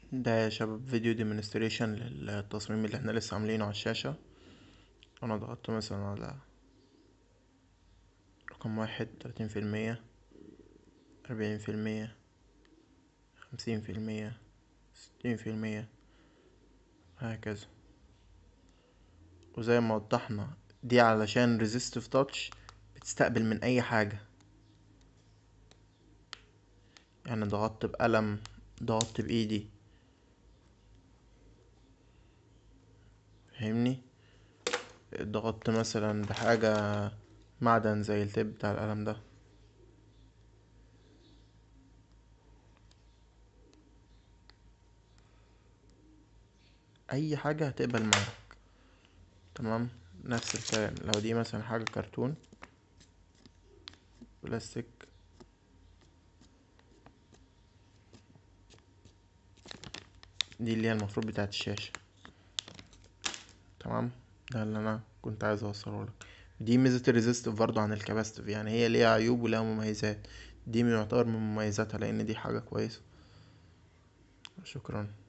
ده يا شباب فيديو ديمونستريشن للتصميم اللي احنا لسه عاملينه على الشاشة انا ضغطت مثلا على رقم واحد تلاتين في المية أربعين في المية خمسين في المية ستين في المية هكذا وزي ما وضحنا دي علشان resistive touch بتستقبل من اي حاجة يعني ضغطت بقلم ضغطت بايدي فاهمني ضغطت مثلا بحاجة معدن زي التب بتاع القلم ده اي حاجة هتقبل معاك تمام نفس الكلام لو دي مثلا حاجة كرتون بلاستيك دي اللي هي المفروض بتاعت الشاشة تمام ده اللي انا كنت عايز اوصله لك دي ميزة الريزيستيف برضو عن الكاباستيف يعني هي ليها عيوب ولها مميزات دي يعتبر من مميزاتها لان دي حاجة كويسة شكرا